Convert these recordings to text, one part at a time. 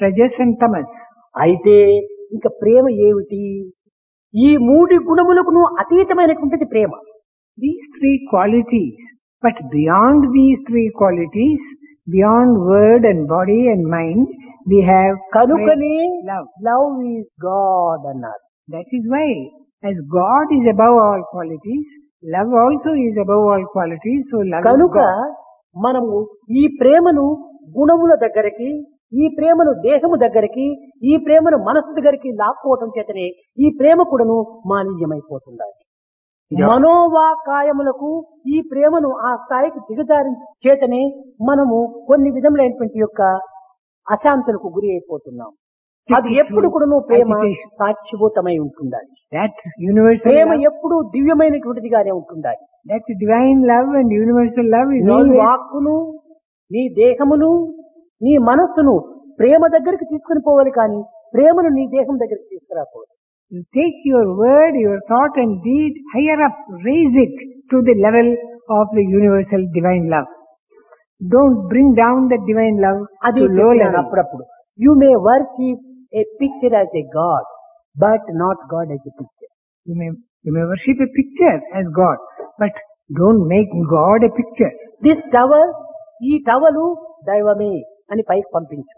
rajas and tamas. అయితే ఇంకా ప్రేమ ఏమిటి ఈ మూడి గుణములకును అతీతమైనటువంటిది ప్రేమ These three qualities, but beyond these three qualities, beyond word and body and mind, we have కనుకనే love. లవ్ ఈజ్ గాడ్ అన్నారు That is why, as God is above all qualities, love also is above all qualities, so love is కనుక God. మనము ఈ ప్రేమను గుణముల దగ్గరికి ఈ ప్రేమను దేహము దగ్గరికి ఈ ప్రేమను మనసు దగ్గరికి లాక్కోవటం చేతనే ఈ ప్రేమ కూడాను మాలిన్యమైపోతుండాలి Yeah. మనోవాకాయములకు ఈ ప్రేమను ఆ స్థాయికి దిగజారి చేతనే మనము కొన్ని విధములైనటువంటి యొక్క అశాంతులకు గురి అయిపోతున్నాం అది ఎప్పుడు కూడాను ప్రేమ Agitation. సాక్షిభూతమై ఉంటుండాలి That universal ప్రేమ love, ఎప్పుడు దివ్యమైనటువంటిదిగానే ఉంటుండాలి that divine love and universal love is నీ always వాక్కును నీ దేహమును నీ మనస్సును ప్రేమ దగ్గరికి తీసుకుని పోవాలి కానీ ప్రేమను నీ దేహం దగ్గరికి తీసుకురాకూడదు You take your word, your thought and deed higher up, raise it to the level of the universal divine love. Don't bring down the divine love అది to low చెప్పినాను level. అప్పుడప్పుడు you may worship a picture as a God but not God as a picture You may, you may worship a picture as God, but don't make God a picture. This towel ఈ towel దైవమే అని పైకి పంపించు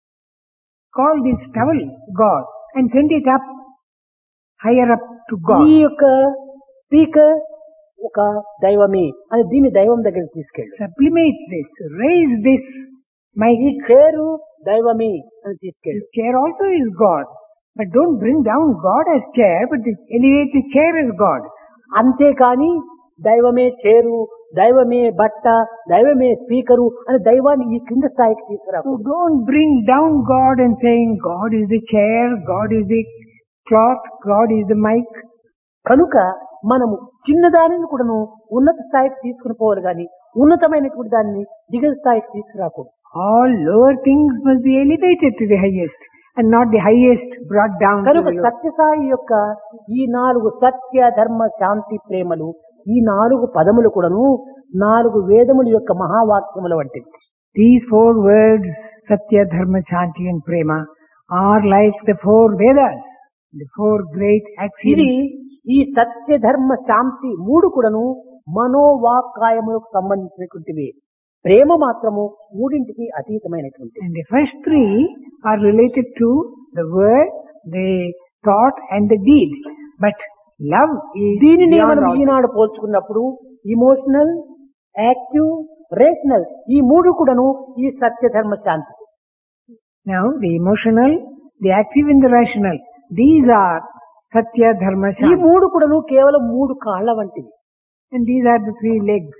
Call this towel God and send it up, higher up to ఈ God. యొక్క speaker ఒక దైవమే అని దీన్ని దైవం దగ్గరికి తీసుకెళ్ళి Sublimate this, raise this. My ఈ చేరు దైవమే అని తీసుకెళ్ళి this chair also is God. But don't bring down God as chair, but elevate the chair as God. అంతేకాని దైవమే చేరు దైవమే బట్ట దైవమే స్పీకరు అని దైవాన్ని ఈ కింద స్థాయికి తీసుకురా So don't bring down God and saying God is the chair, God is the cloth, God is the mic. కనుక మనము చిన్నదానిని కూడాను ఉన్నత స్థాయికి తీసుకుని పోవాలి కానీ ఉన్నతమైనటువంటి దాన్ని దిగ స్థాయికి తీసుకురాకూడదు All lower things must be elevated to the highest and not the highest brought down to కనుక the low. సత్యసాయి యొక్క ఈ నాలుగు సత్య ధర్మ శాంతి ప్రేమలు ఈ నాలుగు పదములు కూడాను నాలుగు వేదముల యొక్క మహావాక్యముల వంటివి These four words, Satya, Dharma, Chanti and Prema, are like the four Vedas, the four great ఇది axioms. ఈ సత్య ధర్మ శాంతి మూడు కూడాను మనోవాకాయములకు సంబంధించినటువంటివి ప్రేమ మాత్రము మూడింటికి అతీతమైనటువంటి And the first three are related to the word, the thought and the deed. But love is దీనిని beyond మనం all ఈనాడు పోల్చుకున్నప్పుడు ఇమోషనల్ యాక్టివ్ రేషనల్ ఈ మూడు కూడాను ఈ సత్య ధర్మ శాంతి Now, the emotional, the active and the rational, these are Satya, Dharma, ఈ Shanti. మూడు కూడాను కేవలం మూడు కాళ్ళ వంటివి And these are the three legs.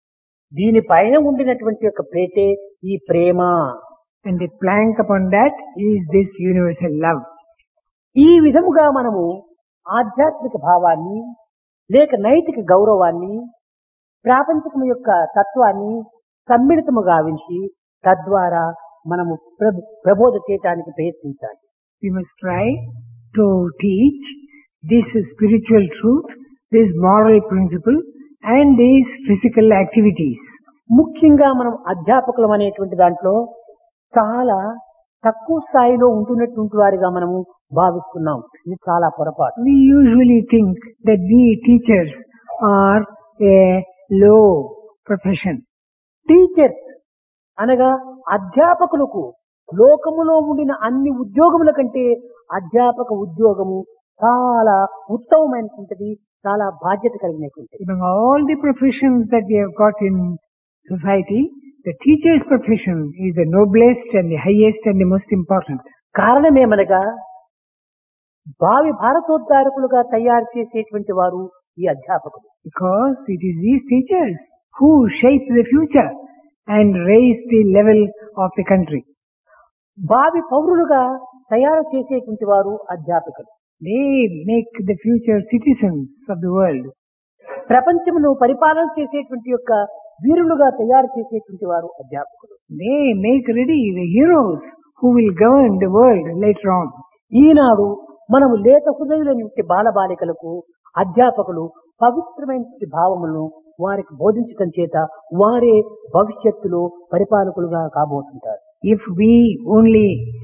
దీనిపైన ఉండినటువంటి యొక్క ప్రేతే ఈ ప్రేమ And the plank upon that is this universal love. ఈ విధముగా మనము ఆధ్యాత్మిక భావాన్ని లేక నైతిక గౌరవాన్ని ప్రాపంచికం యొక్క తత్వాన్ని సమ్మిళితము గావించి తద్వారా మనము ప్రభ- ప్రబోధ చేయటానికి ప్రయత్నించాలి We must try to teach this spiritual truth, this moral principle, and these physical activities. ముఖ్యంగా మనం అధ్యాపకులం అనేటువంటి దాంట్లో చాలా తక్కువ స్థాయిలో ఉంటున్నటువంటి వారిగా మనము భావిస్తున్నాం ఇది చాలా పొరపాటు We usually think that we teachers are a low profession. Teachers అనగా అధ్యాపకులకు లోకములో ఉండిన అన్ని ఉద్యోగముల కంటే అధ్యాపక ఉద్యోగము చాలా ఉత్తమమైనటువంటిది చాలా బాధ్యత కలిగినటువంటిది Among all the professions that we have got in society, the teacher's profession is the noblest and the highest and the most important. కారణమేమనగా భావి భారతోద్ధారకులుగా తయారు చేసేటువంటి వారు ఈ అధ్యాపకులు Because it is these teachers who shape the future and raise the level of the country. భావి పౌరులుగా తయారు చేసేటువంటి వారు అధ్యాపకులు They make the future citizens of the world. ప్రపంచమును పరిపాలన చేసేటువంటి యొక్క వీరులుగా తయారు చేసేటువంటి వారు అధ్యాపకులు They make ready the heroes who will govern the world later on. ఈనాడు మనము లేత హృదయులైన బాలబాలికలకు అధ్యాపకులు పవిత్రమైన భావములను వారికి బోధించటం చేత వారే భవిష్యత్తులో పరిపాలకులుగా కాబోతుంటారు If we only